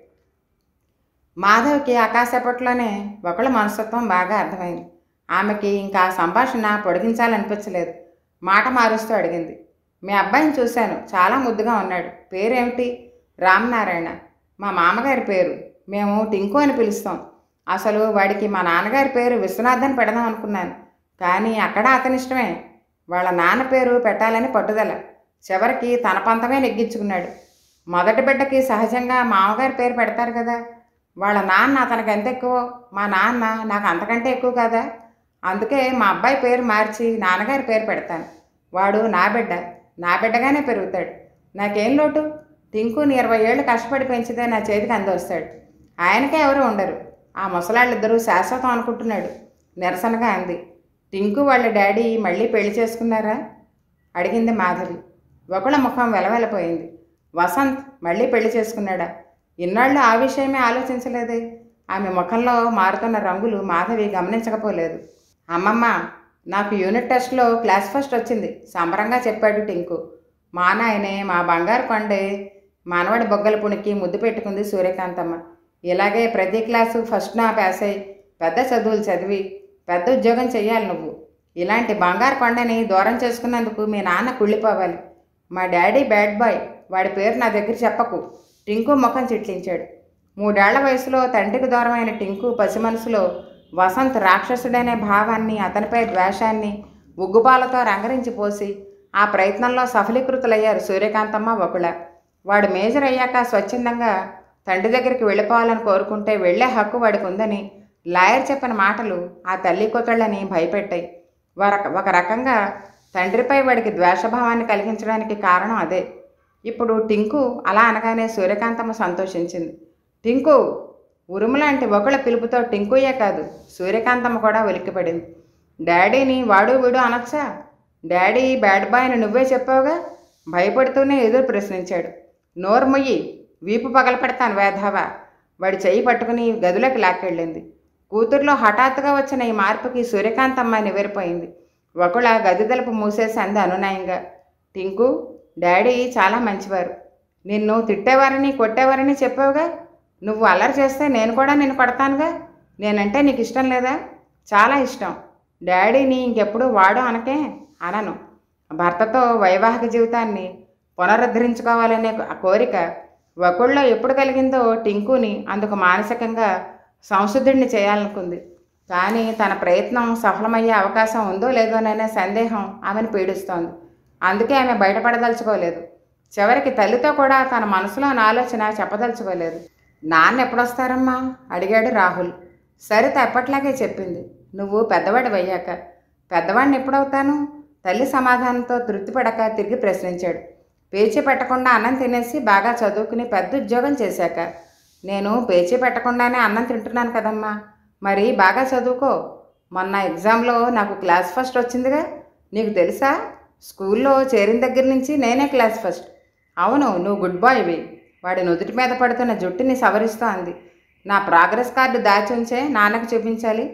[SPEAKER 1] మాధవ్కి ఆకాశపట్లోనే ఒకళ్ళ మనస్తత్వం బాగా అర్థమైంది ఆమెకి ఇంకా ఆ సంభాషణ పొడిగించాలనిపించలేదు మాట మారుస్తూ అడిగింది మీ అబ్బాయిని చూశాను చాలా ముద్దుగా ఉన్నాడు పేరేమిటి రామనారాయణ మా మామగారి పేరు మేము టింకు అని పిలుస్తాం అసలు వాడికి మా నాన్నగారి పేరు విశ్వనాథ్ అని పెడదాం అనుకున్నాను కానీ అక్కడ అతని ఇష్టమే వాళ్ళ నాన్న పేరు పెట్టాలని పట్టుదల చివరికి తన పంతమే నెగ్గించుకున్నాడు మొదటి బిడ్డకి సహజంగా మామగారి పేరు పెడతారు కదా వాళ్ళ నాన్న అతనికి ఎంత ఎక్కువ మా నాన్న నాకు అంతకంటే ఎక్కువ కదా అందుకే మా అబ్బాయి పేరు మార్చి నాన్నగారి పేరు పెడతాను వాడు నా బిడ్డ నా బిడ్డగానే పెరుగుతాడు నాకేం లోటు టింకుని ఇరవై ఏళ్ళు కష్టపడి పెంచితే నా చేతికి అందొస్తాడు ఆయనకే ఎవరు ఉండరు ఆ ముసలాళ్ళిద్దరూ శాశ్వతం అనుకుంటున్నాడు నిరసనగా అంది టింకు వాళ్ళ డాడీ మళ్ళీ పెళ్లి చేసుకున్నారా అడిగింది మాధవి ఒకళ్ళ ముఖం వెలవెలపోయింది వసంత్ మళ్ళీ పెళ్లి చేసుకున్నాడా ఇన్నాళ్ళు ఆ విషయమే ఆలోచించలేదే ఆమె ముఖంలో మారుతున్న రంగులు మాధవి గమనించకపోలేదు అమ్మమ్మ నాకు యూనిట్ టెస్ట్లో క్లాస్ ఫస్ట్ వచ్చింది సంబరంగా చెప్పాడు టింకు మా నాయనే మా బంగారు కొండే మనవడి బొగ్గల పుణికి ముద్దు పెట్టుకుంది సూర్యకాంతమ్మ ఇలాగే ప్రతి క్లాసు ఫస్ట్ నా పాస్ అయ్యి పెద్ద చదువులు చదివి పెద్ద ఉద్యోగం చెయ్యాలి నువ్వు ఇలాంటి బంగారు కొండని దూరం చేసుకున్నందుకు మీ నాన్న కుళ్ళిపోవాలి మా డాడీ బ్యాడ్ బాయ్ వాడి పేరు నా దగ్గర చెప్పకు టింకు ముఖం చిట్లించాడు మూడేళ్ల వయసులో తండ్రికి దూరమైన టింకు పసి మనసులో వసంత్ రాక్షసుడనే భావాన్ని అతనిపై ద్వేషాన్ని ఉగ్గుపాలతో రంగరించి పోసి ఆ ప్రయత్నంలో సఫలీకృతులయ్యారు సూర్యకాంతమ్మ ఒకళ వాడు మేజర్ అయ్యాక స్వచ్ఛందంగా తండ్రి దగ్గరికి వెళ్ళిపోవాలని కోరుకుంటే వెళ్ళే హక్కు వాడికి ఉందని లాయర్ చెప్పిన మాటలు ఆ తల్లి కూతుళ్ళని భయపెట్టాయి వరక ఒక రకంగా తండ్రిపై వాడికి ద్వేషభావాన్ని కలిగించడానికి కారణం అదే ఇప్పుడు టింకు అలా అనగానే సూర్యకాంతమ్మ సంతోషించింది టింకు ఉరుములాంటి ఒకళ్ళ పిలుపుతో టింకుయే కాదు సూర్యకాంతమ్మ కూడా ఉలిక్కిపడింది డాడీని వాడు వీడు అనొచ్చా డాడీ బ్యాడ్ బాయ్ అని నువ్వే చెప్పావుగా భయపడుతూనే ఎదురు ప్రశ్నించాడు నోరు మొయ్యి వీపు పగలపెడతాను వేధావా వాడి చెయ్యి పట్టుకుని గదిలోకి లాక్కెళ్ళింది కూతుర్లో హఠాత్తుగా వచ్చిన ఈ మార్పుకి సూర్యకాంతమ్మ నివ్వెరపోయింది ఒకళ్ళ గది తలుపు మూసేసి అంది అనునయంగా టింకు డాడీ చాలా మంచివారు నిన్ను తిట్టేవారని కొట్టేవారని చెప్పావుగా నువ్వు అల్లరి చేస్తే నేను కూడా నిన్ను కొడతానుగా నేనంటే నీకు ఇష్టం లేదా చాలా ఇష్టం డాడీని ఇంకెప్పుడు వాడు అనకే అనను భర్తతో వైవాహిక జీవితాన్ని పునరుద్ధరించుకోవాలనే ఆ కోరిక ఒకళ్ళో ఎప్పుడు కలిగిందో టింకుని అందుకు మానసికంగా సంశుద్ధుడిని చేయాలనుకుంది కానీ తన ప్రయత్నం సఫలమయ్యే అవకాశం ఉందో లేదోననే సందేహం ఆమెను పీడిస్తోంది అందుకే ఆమె బయటపడదలుచుకోలేదు చివరికి తల్లితో కూడా తన మనసులోని ఆలోచన చెప్పదలుచుకోలేదు నాన్న ఎప్పుడొస్తారమ్మా అడిగాడు రాహుల్ సరిత ఎప్పట్లాగే చెప్పింది నువ్వు పెద్దవాడి అయ్యాక పెద్దవాడిని ఎప్పుడవుతాను తల్లి సమాధానంతో తృప్తిపడక తిరిగి ప్రశ్నించాడు పేచీ పెట్టకుండా అన్నం తినేసి బాగా చదువుకుని పెద్ద ఉద్యోగం చేశాక నేను పేచీ పెట్టకుండానే అన్నం తింటున్నాను కదమ్మా మరి బాగా చదువుకో మొన్న ఎగ్జామ్లో నాకు క్లాస్ ఫస్ట్ వచ్చిందిగా నీకు తెలుసా స్కూల్లో చేరిన దగ్గర నుంచి నేనే క్లాస్ ఫస్ట్ అవును నువ్వు గుడ్ బాయ్వి వాడి నుదుటి మీద పడుతున్న జుట్టుని సవరిస్తూ అంది నా ప్రోగ్రెస్ కార్డు దాచి ఉంచే నాన్నకు చూపించాలి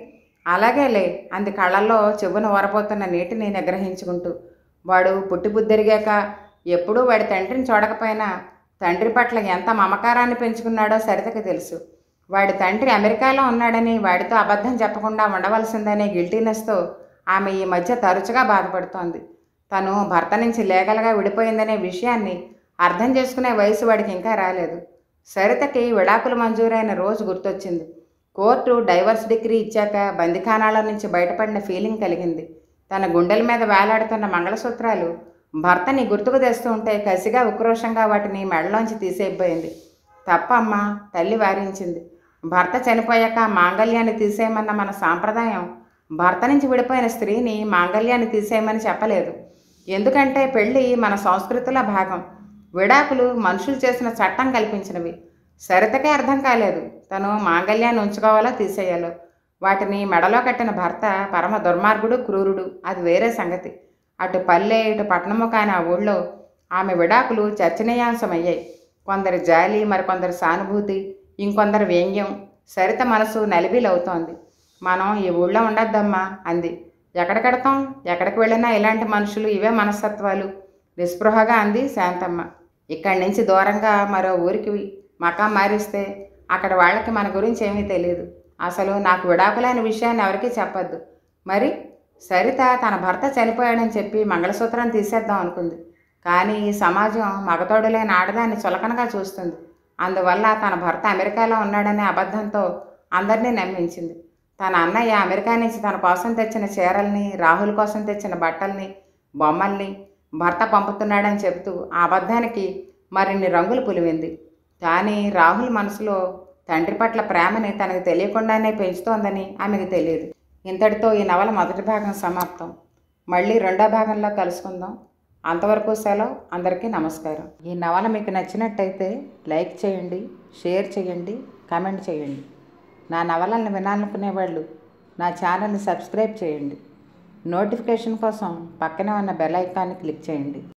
[SPEAKER 1] అలాగేలే అంది కళ్ళల్లో చెవును ఊరపోతున్న నీటిని నిగ్రహించుకుంటూ వాడు పుట్టి బుద్ధిరిగాక ఎప్పుడూ వాడి తండ్రిని చూడకపోయినా తండ్రి పట్ల ఎంత మమకారాన్ని పెంచుకున్నాడో సరితకి తెలుసు వాడి తండ్రి అమెరికాలో ఉన్నాడని వాడితో అబద్ధం చెప్పకుండా ఉండవలసిందనే గిల్టీనెస్తో ఆమె ఈ మధ్య తరచుగా బాధపడుతోంది తను భర్త నుంచి లేగలగా విడిపోయిందనే విషయాన్ని అర్థం చేసుకునే వయసు వాడికి ఇంకా రాలేదు సరితకి విడాకులు మంజూరైన రోజు గుర్తొచ్చింది కోర్టు డైవర్స్ డిగ్రీ ఇచ్చాక బందిఖానాల నుంచి బయటపడిన ఫీలింగ్ కలిగింది తన గుండెల మీద వేలాడుతున్న మంగళసూత్రాలు భర్తని గుర్తుకు తెస్తూ ఉంటే కసిగా ఉక్రోషంగా వాటిని మెడలోంచి తీసేయిపోయింది తప్పమ్మా తల్లి వారించింది భర్త చనిపోయాక మాంగళ్యాన్ని తీసేయమన్న మన సాంప్రదాయం భర్త నుంచి విడిపోయిన స్త్రీని మాంగళ్యాన్ని తీసేయమని చెప్పలేదు ఎందుకంటే పెళ్ళి మన సంస్కృతిలో భాగం విడాకులు మనుషులు చేసిన చట్టం కల్పించినవి సరితకే అర్థం కాలేదు తను మాంగళ్యాన్ని ఉంచుకోవాలో తీసేయాలో వాటిని మెడలో కట్టిన భర్త పరమ దుర్మార్గుడు క్రూరుడు అది వేరే సంగతి అటు పల్లె ఇటు పట్టణము కాని ఆ ఊళ్ళో ఆమె విడాకులు చర్చనీయాంశమయ్యాయి కొందరి జాలి మరికొందరి సానుభూతి ఇంకొందరి వ్యంగ్యం సరిత మనసు నలిబిలవుతోంది మనం ఈ ఊళ్ళో ఉండొద్దమ్మా అంది ఎక్కడికెడతాం ఎక్కడికి వెళ్ళినా ఇలాంటి మనుషులు ఇవే మనస్తత్వాలు నిస్పృహగా అంది శాంతమ్మ ఇక్కడి నుంచి దూరంగా మరో ఊరికి మకాం మారిస్తే అక్కడ వాళ్ళకి మన గురించి ఏమీ తెలియదు అసలు నాకు విడాకులైన విషయాన్ని ఎవరికీ చెప్పొద్దు మరి సరిత తన భర్త చనిపోయాడని చెప్పి మంగళసూత్రం తీసేద్దాం అనుకుంది కానీ ఈ సమాజం మగతోడు లేని ఆడదాన్ని చులకనగా చూస్తుంది అందువల్ల తన భర్త అమెరికాలో ఉన్నాడనే అబద్ధంతో అందరినీ నమ్మించింది తన అన్నయ్య అమెరికా నుంచి తన కోసం తెచ్చిన చీరల్ని రాహుల్ కోసం తెచ్చిన బట్టల్ని బొమ్మల్ని భర్త పంపుతున్నాడని చెబుతూ ఆ అబద్ధానికి మరిన్ని రంగులు పులివింది కానీ రాహుల్ మనసులో తండ్రి పట్ల ప్రేమని తనకు తెలియకుండానే పెంచుతోందని ఆమెకు తెలియదు ఇంతటితో ఈ నవల మొదటి భాగం సమాప్తం మళ్ళీ రెండో భాగంలో కలుసుకుందాం అంతవరకు సెలవు అందరికీ నమస్కారం ఈ నవల మీకు నచ్చినట్టయితే లైక్ చేయండి షేర్ చేయండి కామెంట్ చేయండి నా నవలల్ని వినాలనుకునే వాళ్ళు నా ఛానల్ని సబ్స్క్రైబ్ చేయండి నోటిఫికేషన్ కోసం పక్కనే ఉన్న బెల్ ఐకాన్ని క్లిక్ చేయండి